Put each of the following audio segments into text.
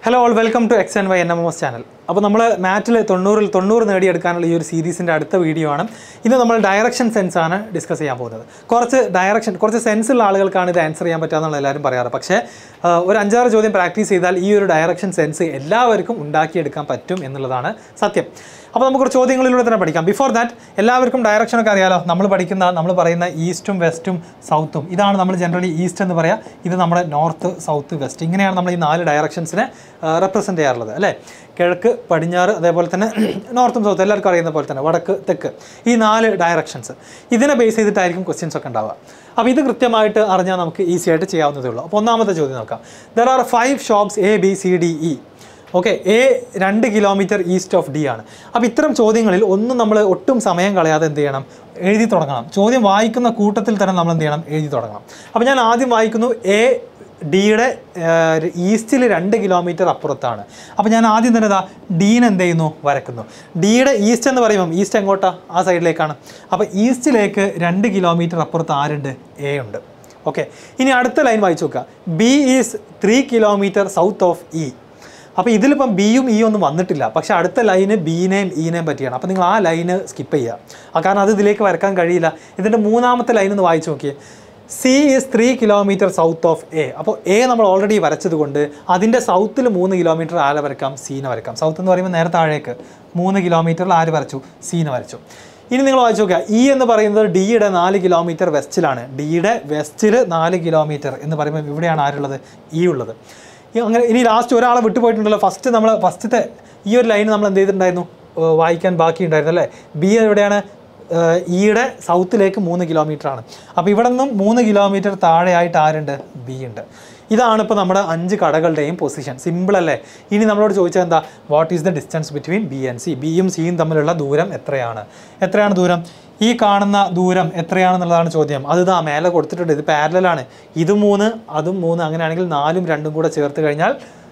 hello all welcome to X and Y N M S channel അപ്പോൾ നമ്മൾ മാറ്റിൽ തൊണ്ണൂറിൽ തൊണ്ണൂറ് നേടിയെടുക്കാനുള്ള ഈ ഒരു സീരീസിൻ്റെ അടുത്ത വീഡിയോ ആണ് ഇന്ന് നമ്മൾ ഡയറക്ഷൻ സെൻസ് ആണ് ഡിസ്കസ് ചെയ്യാൻ പോകുന്നത് കുറച്ച് ഡയറക്ഷൻ കുറച്ച് സെൻസ് ഉള്ള ആളുകൾക്കാണ് ഇത് ആൻസർ ചെയ്യാൻ പറ്റുക എല്ലാവരും പറയാറ് പക്ഷേ ആ, ഒരു അഞ്ചാറ് ചോദ്യം പ്രാക്ടീസ് ചെയ്താൽ ഈ ഒരു ഡയറക്ഷൻ സെൻസ് എല്ലാവർക്കും ഉണ്ടാക്കിയെടുക്കാൻ പറ്റും എന്നുള്ളതാണ് സത്യം അപ്പോൾ നമുക്ക് കുറച്ച് ചോദ്യങ്ങളിലൂടെ തന്നെ പഠിക്കാം ബിഫോർ ദാറ്റ് എല്ലാവർക്കും ഡയറക്ഷൻ ഒക്കെ അറിയാലോ നമ്മൾ പഠിക്കുന്ന നമ്മൾ പറയുന്ന ഈസ്റ്റും വെസ്റ്റും സൗത്തും ഇതാണ് നമ്മൾ ജനറലി ഈസ്റ്റ് എന്ന് പറയാം ഇത് നമ്മുടെ നോർത്ത് സൗത്ത് വെസ്റ്റ് ഇങ്ങനെയാണ് നമ്മൾ ഈ നാല് ഡയറക്ഷൻസിനെ റെപ്രസെൻറ്റ് ചെയ്യാറുള്ളത് അല്ലേ കിഴക്ക് പടിഞ്ഞാറ് അതേപോലെ തന്നെ നോർത്തും സൗത്തും എല്ലാവർക്കും അറിയുന്ന പോലെ തന്നെ വടക്ക് തെക്ക് ഈ നാല് ഡയറക്ഷൻസ് ഇതിനെ ബേസ് ചെയ്തിട്ടായിരിക്കും ക്വസ്റ്റ്യൻസ് ഒക്കെ ഉണ്ടാവുക അപ്പോൾ ഇത് കൃത്യമായിട്ട് അറിഞ്ഞാൽ നമുക്ക് ഈസി ആയിട്ട് ചെയ്യാവുന്നതേ ഉള്ളൂ അപ്പോൾ ഒന്നാമത്തെ ചോദ്യം നോക്കാം there are five shops A B C D E okay A രണ്ട് കിലോമീറ്റർ ഈസ്റ്റ് ഓഫ് ഡി ആണ് അപ്പോൾ ഇത്തരം ചോദ്യങ്ങളിൽ ഒന്നും നമ്മൾ ഒട്ടും സമയം കളയാതെ എന്ത് ചെയ്യണം എഴുതി തുടങ്ങണം ചോദ്യം വായിക്കുന്ന കൂട്ടത്തിൽ തന്നെ നമ്മൾ എന്ത് ചെയ്യണം എഴുതി തുടങ്ങണം അപ്പോൾ ഞാൻ ആദ്യം വായിക്കുന്നു എ ഡിയുടെ ഈസ്റ്റിൽ രണ്ട് കിലോമീറ്റർ അപ്പുറത്താണ് അപ്പോൾ ഞാൻ ആദ്യം തന്നെ ഇതാ ഡീനെ എന്ത് ചെയ്യുന്നു വരക്കുന്നു ഡിയുടെ ഈസ്റ്റ് എന്ന് പറയുമ്പം ഈസ്റ്റ് എങ്ങോട്ടാ ആ സൈഡിലേക്കാണ് അപ്പോൾ ഈസ്റ്റിലേക്ക് രണ്ട് കിലോമീറ്റർ അപ്പുറത്ത് ആരുണ്ട് എ ഉണ്ട് ഓക്കെ ഇനി അടുത്ത ലൈൻ വായിച്ചു നോക്കുക B is three kilometre south of E അപ്പോൾ ഇതിലിപ്പം ബിയും ഇയും ഒന്നും വന്നിട്ടില്ല പക്ഷേ അടുത്ത ലൈന് ബീനെയും ഈനെയും പറ്റിയാണ് അപ്പോൾ നിങ്ങൾ ആ ലൈന് സ്കിപ്പ് ചെയ്യുക ആ കാരണം അത് ഇതിലേക്ക് വരക്കാൻ കഴിയില്ല ഇതിൻ്റെ മൂന്നാമത്തെ ലൈൻ ഒന്ന് വായിച്ചു നോക്കിയേ C is three kilometre south of A അപ്പോൾ എ നമ്മൾ ഓൾറെഡി വരച്ചത് കൊണ്ട് അതിൻ്റെ സൗത്തിൽ മൂന്ന് കിലോമീറ്റർ ആരെ വരക്കാം സീനെ വരക്കാം സൗത്ത് എന്ന് പറയുമ്പോൾ നേരെ താഴേക്ക് മൂന്ന് കിലോമീറ്ററിൽ ആര് വരച്ചു സീനെ വരച്ചു ഇനി നിങ്ങൾ വായിച്ചു നോക്കുക ഇ എന്ന് പറയുന്നത് ഡിയുടെ നാല് കിലോമീറ്റർ വെസ്റ്റിലാണ് ഡിയുടെ വെസ്റ്റിൽ നാല് കിലോമീറ്റർ എന്ന് പറയുമ്പോൾ ഇവിടെയാണ് ആരുള്ളത് ഇ ഉള്ളത് ഈ അങ്ങനെ ഇനി ലാസ്റ്റ് ഒരാളെ വിട്ടുപോയിട്ടുണ്ടല്ലോ ഫസ്റ്റ് നമ്മൾ ഫസ്റ്റത്തെ ഈ ഒരു ലൈൻ നമ്മൾ എന്ത് ചെയ്തിട്ടുണ്ടായിരുന്നു ഏർ വായിക്കാൻ ബാക്കി ഉണ്ടായിരുന്നു അല്ലേ ബി എവിടെയാണ് ഏർ ഇയുടെ സൗത്തിലേക്ക് മൂന്ന് കിലോമീറ്റർ ആണ് അപ്പോൾ ഇവിടെ നിന്നും മൂന്ന് കിലോമീറ്റർ താഴെയായിട്ട് ആരുണ്ട് ബി ഉണ്ട് ഇതാണ് ഇപ്പോൾ നമ്മുടെ അഞ്ച് കടകളുടെയും പൊസിഷൻ സിമ്പിൾ അല്ലേ ഇനി നമ്മളോട് ചോദിച്ചാൽ എന്താ what is the distance between B and C ബിയും സിയും തമ്മിലുള്ള ദൂരം എത്രയാണ് എത്രയാണ് ദൂരം ഈ കാണുന്ന ദൂരം എത്രയാണെന്നുള്ളതാണ് ചോദ്യം അത് ഇതാ മേലെ കൊടുത്തിട്ടുണ്ട് ഇത് പാരലാണ് ഇത് മൂന്ന് അതും മൂന്ന് അങ്ങനെയാണെങ്കിൽ നാലും രണ്ടും കൂടെ ചേർത്ത് കഴിഞ്ഞാൽ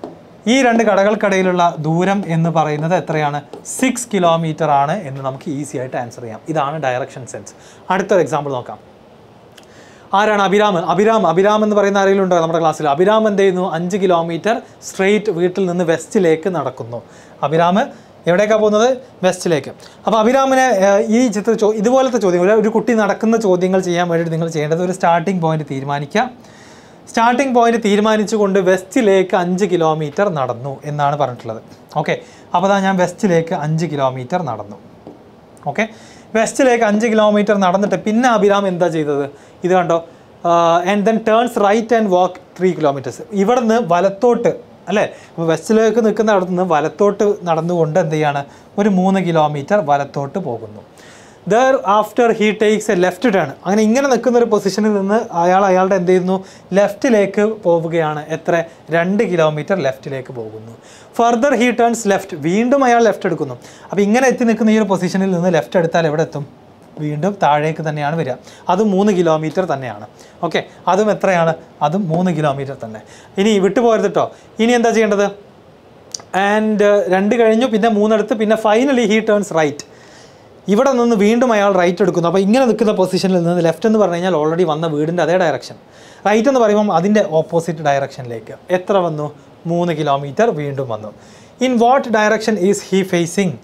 ഈ രണ്ട് കടകൾക്കിടയിലുള്ള ദൂരം എന്ന് പറയുന്നത് എത്രയാണ് സിക്സ് കിലോമീറ്റർ ആണ് എന്ന് നമുക്ക് ഈസി ആയിട്ട് ആൻസർ ചെയ്യാം ഇതാണ് ഡയറക്ഷൻ സെൻസ് അടുത്തൊരു എക്സാമ്പിൾ നോക്കാം ആരാണ് അഭിരാം അഭിരാം അഭിരാം എന്ന് പറയുന്ന ആരെങ്കിലും ഉണ്ടോ നമ്മുടെ ക്ലാസ്സിൽ അഭിരാം എന്ത് ചെയ്യുന്നു അഞ്ച് കിലോമീറ്റർ സ്ട്രെയിറ്റ് വീട്ടിൽ നിന്ന് വെസ്റ്റിലേക്ക് നടക്കുന്നു അഭിരാം എവിടേക്കാണ് പോകുന്നത് വെസ്റ്റിലേക്ക് അപ്പോൾ അഭിരാമിനെ ഏഹ്, ഈ ചിത്ര ചോ ഇതുപോലത്തെ ചോദ്യങ്ങൾ ഒരു കുട്ടി നടക്കുന്ന ചോദ്യങ്ങൾ ചെയ്യാൻ വേണ്ടിയിട്ട് നിങ്ങൾ ചെയ്യേണ്ടത് ഒരു സ്റ്റാർട്ടിംഗ് പോയിന്റ് തീരുമാനിക്കുക സ്റ്റാർട്ടിംഗ് പോയിന്റ് തീരുമാനിച്ചുകൊണ്ട് വെസ്റ്റിലേക്ക് അഞ്ച് കിലോമീറ്റർ നടന്നു എന്നാണ് പറഞ്ഞിട്ടുള്ളത് ഓക്കെ അപ്പോൾ അതാ ഞാൻ വെസ്റ്റിലേക്ക് അഞ്ച് കിലോമീറ്റർ നടന്നു ഓക്കെ വെസ്റ്റിലേക്ക് അഞ്ച് കിലോമീറ്റർ നടന്നിട്ട് പിന്നെ അഭിരാം എന്താ ചെയ്തത് ഇത് കണ്ടോ and then turns right and walk three kilometres ഇവിടെ നിന്ന് വലത്തോട്ട് അല്ലേ അപ്പോൾ വെസ്റ്റിലേക്ക് നിൽക്കുന്ന അവിടെ നിന്ന് വലത്തോട്ട് നടന്നുകൊണ്ട് എന്ത് ചെയ്യാണ് ഒരു മൂന്ന് കിലോമീറ്റർ വലത്തോട്ട് പോകുന്നു thereafter he takes a left turn അങ്ങനെ ഇങ്ങനെ നിൽക്കുന്ന ഒരു പൊസിഷനിൽ നിന്ന് അയാൾ അയാളുടെ എന്ത് ചെയ്യുന്നു ലെഫ്റ്റിലേക്ക് പോവുകയാണ് എത്ര രണ്ട് കിലോമീറ്റർ ലെഫ്റ്റിലേക്ക് പോകുന്നു ഫർദർ ഹീ ടേൺസ് ലെഫ്റ്റ് വീണ്ടും അയാൾ ലെഫ്റ്റ് എടുക്കുന്നു അപ്പോൾ ഇങ്ങനെ എത്തി നിൽക്കുന്ന ഈ ഒരു പൊസിഷനിൽ നിന്ന് ലെഫ്റ്റ് എടുത്താൽ എവിടെ എത്തും വീണ്ടും താഴേക്ക് തന്നെയാണ് വരിക അതും മൂന്ന് കിലോമീറ്റർ തന്നെയാണ് ഓക്കെ അതും എത്രയാണ് അതും മൂന്ന് കിലോമീറ്റർ തന്നെ ഇനി വിട്ടുപോകരുത് കേട്ടോ ഇനി എന്താ ചെയ്യേണ്ടത് ആൻഡ് രണ്ട് കഴിഞ്ഞു പിന്നെ മൂന്നെടുത്ത് പിന്നെ ഫൈനലി ഹീ ടേൺസ് റൈറ്റ് ഇവിടെ നിന്ന് വീണ്ടും അയാൾ റൈറ്റ് എടുക്കുന്നു അപ്പോൾ ഇങ്ങനെ നിൽക്കുന്ന പൊസിഷനിൽ നിന്ന് ലെഫ്റ്റ് എന്ന് പറഞ്ഞു കഴിഞ്ഞാൽ ഓൾറെഡി വന്ന വീടിൻ്റെ അതേ ഡയറക്ഷൻ റൈറ്റ് എന്ന് പറയുമ്പം അതിൻ്റെ ഓപ്പോസിറ്റ് ഡയറക്ഷനിലേക്ക് എത്ര വന്നു മൂന്ന് കിലോമീറ്റർ വീണ്ടും വന്നു in what direction is he facing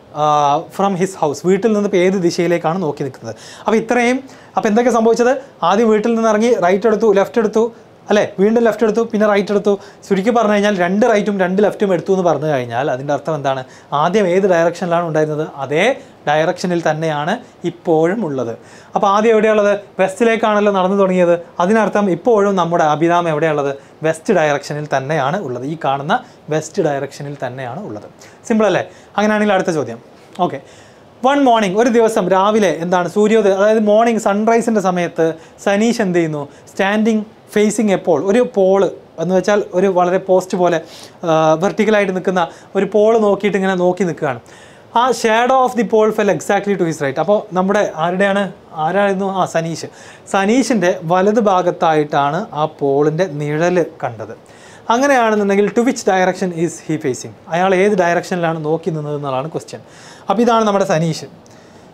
from his house വീട്ടിൽ നിന്ന് ഇപ്പോൾ ഏത് ദിശയിലേക്കാണ് നോക്കി നിൽക്കുന്നത് അപ്പോൾ ഇത്രയും അപ്പോൾ എന്തൊക്കെ സംഭവിച്ചത് ആദ്യം വീട്ടിൽ നിന്ന് ഇറങ്ങി റൈറ്റ് എടുത്തു ലെഫ്റ്റ് എടുത്തു അല്ലേ വീണ്ടും ലെഫ്റ്റ് എടുത്തു പിന്നെ റൈറ്റ് എടുത്തു ചുരുക്കി പറഞ്ഞു കഴിഞ്ഞാൽ രണ്ട് റൈറ്റും രണ്ട് ലെഫ്റ്റും എടുത്തു എന്ന് പറഞ്ഞു കഴിഞ്ഞാൽ അതിൻ്റെ അർത്ഥം എന്താണ് ആദ്യം ഏത് ഡയറക്ഷനിലാണ് ഉണ്ടായിരുന്നത് അതേ ഡയറക്ഷനിൽ തന്നെയാണ് ഇപ്പോഴും ഉള്ളത് അപ്പോൾ ആദ്യം എവിടെയുള്ളത് വെസ്റ്റിലേക്കാണല്ലോ നടന്നു തുടങ്ങിയത് അതിനർത്ഥം ഇപ്പോഴും നമ്മുടെ അഭിരാം എവിടെയുള്ളത് വെസ്റ്റ് ഡയറക്ഷനിൽ തന്നെയാണ് ഉള്ളത് ഈ കാണുന്ന വെസ്റ്റ് ഡയറക്ഷനിൽ തന്നെയാണ് ഉള്ളത് സിമ്പിൾ അല്ലേ അങ്ങനെയാണെങ്കിൽ അടുത്ത ചോദ്യം ഓക്കെ വൺ മോർണിംഗ് ഒരു ദിവസം രാവിലെ എന്താണ് സൂര്യോദയം അതായത് മോർണിംഗ് സൺറൈസിൻ്റെ സമയത്ത് സനീഷ് എന്ത് ചെയ്യുന്നു സ്റ്റാൻഡിങ് ഫേസിങ് എപ്പോൾ ഒരു പോള് എന്ന് വെച്ചാൽ ഒരു വളരെ പോസ്റ്റ് പോലെ വെർട്ടിക്കലായിട്ട് നിൽക്കുന്ന ഒരു പോള് നോക്കിയിട്ട് ഇങ്ങനെ നോക്കി നിൽക്കുകയാണ് ആ shadow of the pole fell exactly to his right അപ്പോൾ നമ്മുടെ ആരുടെയാണ് ആരായിരുന്നു ആ സനീഷ് സനീഷിൻ്റെ വലത് ഭാഗത്തായിട്ടാണ് ആ പോളിൻ്റെ നിഴൽ കണ്ടത് അങ്ങനെയാണെന്നുണ്ടെങ്കിൽ to which direction is he facing അയാൾ ഏത് ഡയറക്ഷനിലാണ് നോക്കി നിന്നത് എന്നുള്ളതാണ് ക്വസ്റ്റ്യൻ അപ്പോൾ ഇതാണ് നമ്മുടെ സനീഷ്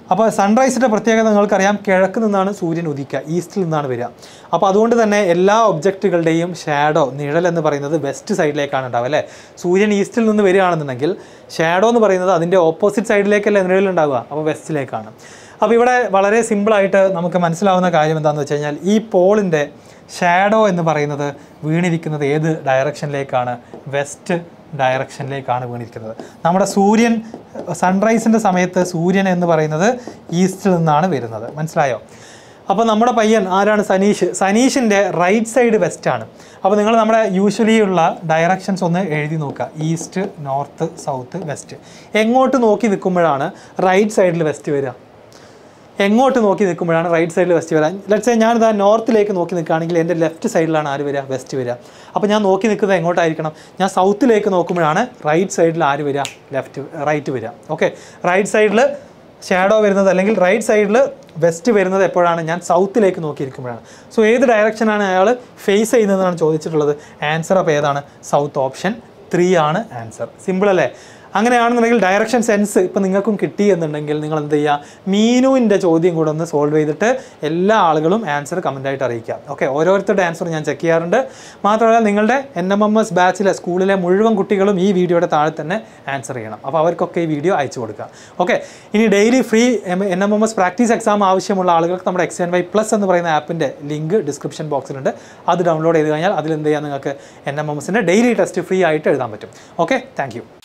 അപ്പോൾ സൺറൈസിൻ്റെ പ്രത്യേകത നിങ്ങൾക്കറിയാം കിഴക്ക് നിന്നാണ് സൂര്യൻ ഉദിക്കുക ഈസ്റ്റിൽ നിന്നാണ് വരിക അപ്പോൾ അതുകൊണ്ട് തന്നെ എല്ലാ ഒബ്ജക്റ്റുകളുടെയും ഷാഡോ നിഴൽ എന്ന് പറയുന്നത് വെസ്റ്റ് സൈഡിലേക്കാണ് ഉണ്ടാവുക അല്ലേ സൂര്യൻ ഈസ്റ്റിൽ നിന്ന് വരികയാണെന്നുണ്ടെങ്കിൽ ഷാഡോ എന്ന് പറയുന്നത് അതിൻ്റെ ഓപ്പോസിറ്റ് സൈഡിലേക്കല്ലേ നിഴൽ ഉണ്ടാവുക അപ്പോൾ വെസ്റ്റിലേക്കാണ് അപ്പോൾ ഇവിടെ വളരെ സിമ്പിളായിട്ട് നമുക്ക് മനസ്സിലാവുന്ന കാര്യം എന്താണെന്ന് വെച്ച് കഴിഞ്ഞാൽ ഈ പോളിൻ്റെ ഷാഡോ എന്ന് പറയുന്നത് വീണിരിക്കുന്നത് ഏത് ഡയറക്ഷനിലേക്കാണ് വെസ്റ്റ് ഡയറക്ഷനിലേക്കാണ് വീണിരിക്കുന്നത് നമ്മുടെ സൂര്യൻ സൺറൈസിൻ്റെ സമയത്ത് സൂര്യൻ എന്ന് പറയുന്നത് ഈസ്റ്റിൽ നിന്നാണ് വരുന്നത് മനസ്സിലായോ അപ്പോൾ നമ്മുടെ പയ്യൻ ആരാണ് സനീഷ് സനീഷിൻ്റെ റൈറ്റ് സൈഡ് വെസ്റ്റ് ആണ് അപ്പോൾ നിങ്ങൾ നമ്മുടെ യൂഷ്വലി ഉള്ള ഡയറക്ഷൻസ് ഒന്ന് എഴുതി നോക്കുക ഈസ്റ്റ് നോർത്ത് സൗത്ത് വെസ്റ്റ് എങ്ങോട്ട് നോക്കി നിൽക്കുമ്പോഴാണ് റൈറ്റ് സൈഡിൽ വെസ്റ്റ് വരിക എങ്ങോട്ട് നോക്കി നിൽക്കുമ്പോഴാണ് റൈറ്റ് സൈഡിൽ വെസ്റ്റ് വരാൻ ലെറ്റ്സ് ഞാനിതാ നോർത്തിലേക്ക് നോക്കി നിൽക്കുകയാണെങ്കിൽ എൻ്റെ ലെഫ്റ്റ് സൈഡിലാണ് ആര് വരിക വെസ്റ്റ് വരിക അപ്പോൾ ഞാൻ നോക്കി നിൽക്കുന്നത് എങ്ങോട്ടായിരിക്കണം ഞാൻ സൗത്തിലേക്ക് നോക്കുമ്പോഴാണ് റൈറ്റ് സൈഡിൽ ആര് വരിക ലെഫ്റ്റ് റൈറ്റ് വരിക ഓക്കെ റൈറ്റ് സൈഡിൽ ഷാഡോ വരുന്നത് അല്ലെങ്കിൽ റൈറ്റ് സൈഡിൽ വെസ്റ്റ് വരുന്നത് എപ്പോഴാണ് ഞാൻ സൗത്തിലേക്ക് നോക്കിയിരിക്കുമ്പോഴാണ് സോ ഏത് ഡയറക്ഷനാണ് അയാൾ ഫേസ് ചെയ്യുന്നതെന്നാണ് ചോദിച്ചിട്ടുള്ളത് ആൻസർ അപ്പോൾ ഏതാണ് സൗത്ത് ഓപ്ഷൻ ത്രീ ആണ് ആൻസർ സിമ്പിൾ അല്ലേ അങ്ങനെയാണെന്നുണ്ടെങ്കിൽ ഡയറക്ഷൻ സെൻസ് ഇപ്പം നിങ്ങൾക്കും കിട്ടി എന്നുണ്ടെങ്കിൽ നിങ്ങൾ എന്ത് ചെയ്യുക മീനുവിൻ്റെ ചോദ്യം കൂടെ ഒന്ന് സോൾവ് ചെയ്തിട്ട് എല്ലാ ആളുകളും ആൻസർ കമൻ്റായിട്ട് അറിയിക്കുക ഓക്കെ ഓരോരുത്തരുടെ ആൻസർ ഞാൻ ചെക്ക് ചെയ്യാറുണ്ട് മാത്രമല്ല നിങ്ങളുടെ എൻ എം എം എസ് ബാച്ചിലെ സ്കൂളിലെ മുഴുവൻ കുട്ടികളും ഈ വീഡിയോയുടെ താഴെ തന്നെ ആൻസർ ചെയ്യണം അപ്പോൾ അവർക്കൊക്കെ ഈ വീഡിയോ അയച്ചു കൊടുക്കുക ഓക്കെ ഇനി daily free N M M S practice exam ആവശ്യമുള്ള ആളുകൾക്ക് നമ്മുടെ എക്സ് എൻ വൈ പ്ലസ് എന്ന് പറയുന്ന ആപ്പിൻ്റെ ലിങ്ക് ഡിസ്ക്രിപ്ഷൻ ബോക്സിലുണ്ട് അത് ഡൗൺലോഡ് ചെയ്ത് കഴിഞ്ഞാൽ അതിൽ എന്ത് ചെയ്യാം നിങ്ങൾക്ക് എൻ എം എം എസിൻ്റെ ഡെയിലി ടെസ്റ്റ് ഫ്രീ ആയിട്ട് എഴുതാൻ പറ്റും ഓക്കെ താങ്ക്